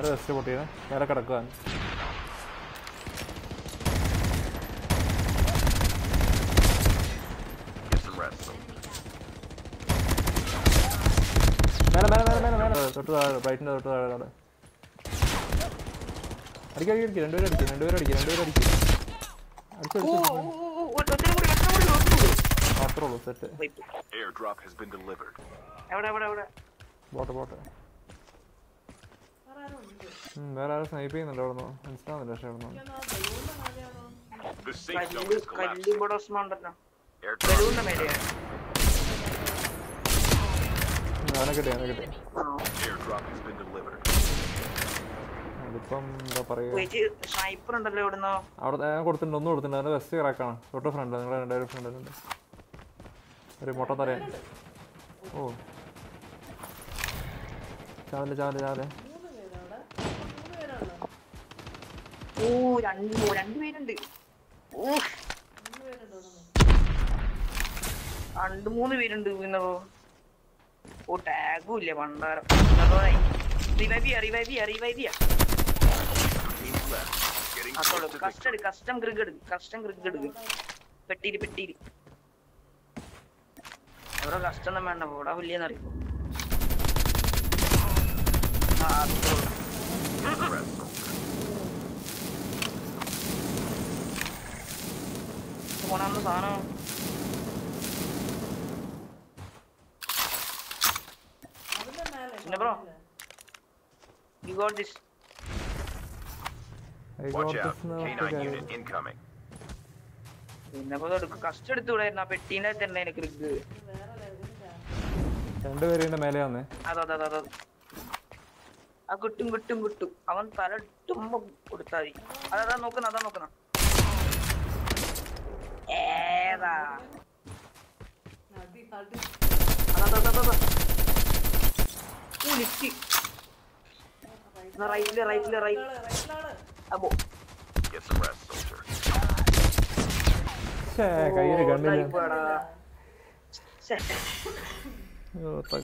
അവരെ വെസ്റ്റ് പൊട്ടിയത് വേറെ കിടക്കുക Get some rest, soldier. മേലെ മേലെ മേലെ മേലെ മേലെ തൊട്ട് താഴെ ബ്രൈറ്റിൻ്റെ തൊട്ട് താഴെ അവിടെ അടിക്കുക അടിക്കുക രണ്ടുപേരും അടിക്കും രണ്ടുപേരും അടിക്കും രണ്ടുപേരും അടിക്കും അടിച്ചു ഓ അടിച്ചു ഓ, ഓ, ഓ, ഒരുത്തനും കൂടി ഒരുത്തനും കൂടി ഒരുത്തനും കൂടി മാത്രമേ ഉള്ളൂ set Wait. Airdrop has been delivered. എവിടെ എവിടെ എവിടെ പോട്ടെ പോട്ടെ ഉം, വേറെ ആരും സ്നൈപ്പ് ചെയ്യുന്നുണ്ട് അവിടെ നിന്ന് മനസ്സിലാവുന്നില്ല പക്ഷേ അവിടെ നിന്ന് The safe zone കല്ല് is collapsing. കല്ല് ഇവിടെ ഉസ്മാൻ ഉണ്ടല്ലോ Airdrop ബലൂണിന്റെ മേലെയാ അവനെ കിട്ടി അവനെ കിട്ടി airdrop has been delivered. അതിപ്പം എന്താ പറയുക വെയിറ്റ് സ്നൈപ്പർ ഉണ്ടല്ലോ ഇവിടുന്ന് അവിടെ ഞാൻ കൊടുത്തിട്ടുണ്ട് ഒന്നും കൊടുത്തിട്ടുണ്ട് അതിന്റെ വെസ്റ്റ് ക്രാക്കാണ് തൊട്ട് ഫ്രണ്ട് നിങ്ങളെ രണ്ടുപേരും ഫ്രണ്ടിലുണ്ട് ഒരു മുട്ട തലയാൻ ഓ ചാവല് ചാവല് ചാവല് ഓ രണ്ട് ഓ, രണ്ട് പേരുണ്ട് ഓ രണ്ട് മൂന്ന് പേരുണ്ട് വിന്നറോ ഓ ടാഗും ഇല്ല പണ്ടാരം റിവൈവ് ചെയ്യാ റിവൈവ് ചെയ്യാ റിവൈവ് ചെയ്യാ Teams left. Getting അതോളൂ close to custom victory. Custom ക്രിഗ് എടുക്കും കസ്റ്റം ക്രിഗ് എടുക്കും പെട്ടിയില് പെട്ടിയില് എവിടെ കസ്റ്റം ഒന്നും വേണ്ട ഇവിടെ വലിയെന്ന് അറിയും ആ അത്രേ ഉള്ളൂ. Rest, soldier. പോണാന്ന് സാധനം പിന്നെ bro you got this I got Watch this out. now. K9 Okay. unit incoming. പിന്നെ ഇപ്പൊ എടുക്കും കഷ്ടം എടുത്തുകൂടായിരുന്നു ആ പെട്ടീൻ്റെ തന്നെ എനിക്ക് ക്രിഗ് രണ്ടുപേരും ഇതിന്റെ മേലെ വന്നേ അതെ അതെ അതെ അതെ ആ കിട്ടും കിട്ടും കിട്ടും അവൻ തല ഇട്ടുമ്പോ കൊടുത്താൽ മതി അതാ നോക്കുന്ന അതാ നോക്കുന്ന ഏതാ അതാ അതാ അതാ, അതാ ഓ ലിഫ്റ്റ് റൈറ്റില് റൈറ്റില് റൈറ്റ് അപ്പോ Get some rest, soldier. ഛേ കയ്യിൽ കണ്ണില്ല പോയടാ. ശ്ശെ. അയ്യോ, ത-